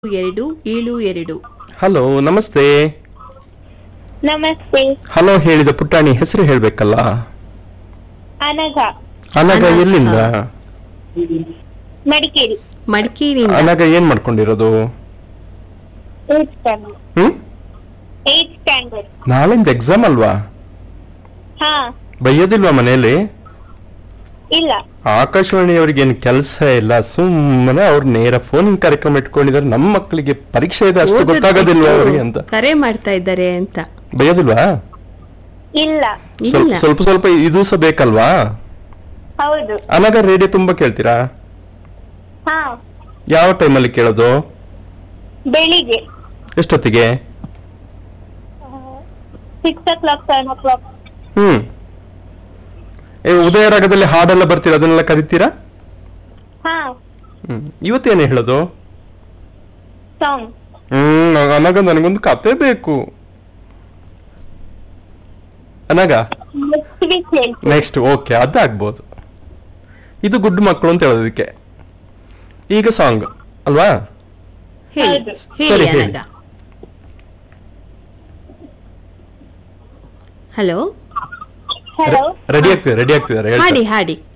ಎರಡು ಏಳು ಎರಡು ಹಲೋ ನಮಸ್ತೆ ನಮಸ್ತೆ ಹಲೋ ಹೇಳಿದ ಪುಟ್ಟಾಣಿ ಹೆಸರು ಹೇಳ್ಬೇಕಲ್ಲ ಅನಘ ಅನಗ ಅನಘ. ಎಲ್ಲಿಂದ ಮಡಿಕೇರಿ ಮಡಿಕೇರಿಯಿಂದ ಅನಗ ಏನ್ ಮಾಡ್ಕೊಂಡಿರೋದು eighth standard hmm eighth standard ನಾಳಿಂದ ಎಕ್ಸಾಮ್ ಅಲ್ವಾ ಹಾ ಬೈಯೋದಿಲ್ವಾ ಮನೆಯಲ್ಲಿ ಇಲ್ಲ ಆಕಾಶವಾಣಿಯವರಿಗೆ ಏನು ಕೆಲಸ ಇಲ್ಲ ಸುಮ್ಮನೆ ಅವ್ರು ನೇರ ಫೋನ್ ಕಾರ್ಯಕ್ರಮ ಇಟ್ಕೊಂಡಿದ್ದಾರೆ ನಮ್ಮ ಮಕ್ಕಳಿಗೆ ಪರೀಕ್ಷೆ ಇದೆ ಅಷ್ಟು ಓದೋದ್ ಗೊತ್ತಾಗೋದಿಲ್ವಾ ಬಿಟ್ಟು ಅವರಿಗೆ ಅಂತ ಕರೆ ಮಾಡ್ತಾ ಇದ್ದಾರೆ ಅಂತ ಬೈಯೋದಿಲ್ವಾ ಇಲ್ಲ ಸ್ವಲ್ಪ ಇಲ್ಲ ಸ್ವಲ್ಪ ಸ್ವಲ್ಪ ಇದು ಸಹ ಬೇಕಲ್ವಾ ಹೌದು ಅನಗ ರೇಡಿಯೋ ತುಂಬಾ ಕೇಳ್ತೀರಾ ಹಾ ಯಾವ ಟೈಮಲ್ಲಿ ಕೇಳೋದು ಬೆಳಿಗ್ಗೆ ಎಷ್ಟೊತ್ತಿಗೆ six o'clock seven o'clock hmm ಏ ಉದಯ ರಾಗದಲ್ಲಿ ಹಾಡೆಲ್ಲ ಬರ್ತೀರಾ ಅದನ್ನೆಲ್ಲ ಕರಿತೀರಾ ಹಾ ಹ್ಮ್ ಇವತ್ತೇನು ಹೇಳೋದು ಸಾಂಗ್ ಹ್ಮ್ ಅನಗ ನನಗೊಂದು ಕತೆ ಬೇಕು ಅನಗ ನೆಕ್ಸ್ಟ್ ವೀಕ್ ಹೇಳ್ತೀನಿ ನೆಕ್ಸ್ಟ್ ಓಕೆ ಅದಾಗ್ಬೋದು ಇದು ಗುಡ್ ಮಕ್ಕಳು ಅಂತ ಹೇಳೋದಕ್ಕೆ ಈಗ ಸಾಂಗ್ ಅಲ್ವಾ ಹೇಳಿ ಹೌದು. ಹೇಳಿ ಸರಿ, ಹೇಳಿ. ಅನಗ ಹಲೋ ಹಲೋ ರೆಡಿ ಆಗ್ತಿದೆ ರೆಡಿ ಆಗ್ತಿದ್ದಾರೆ ಹಾಡಿ ಹಾಡಿ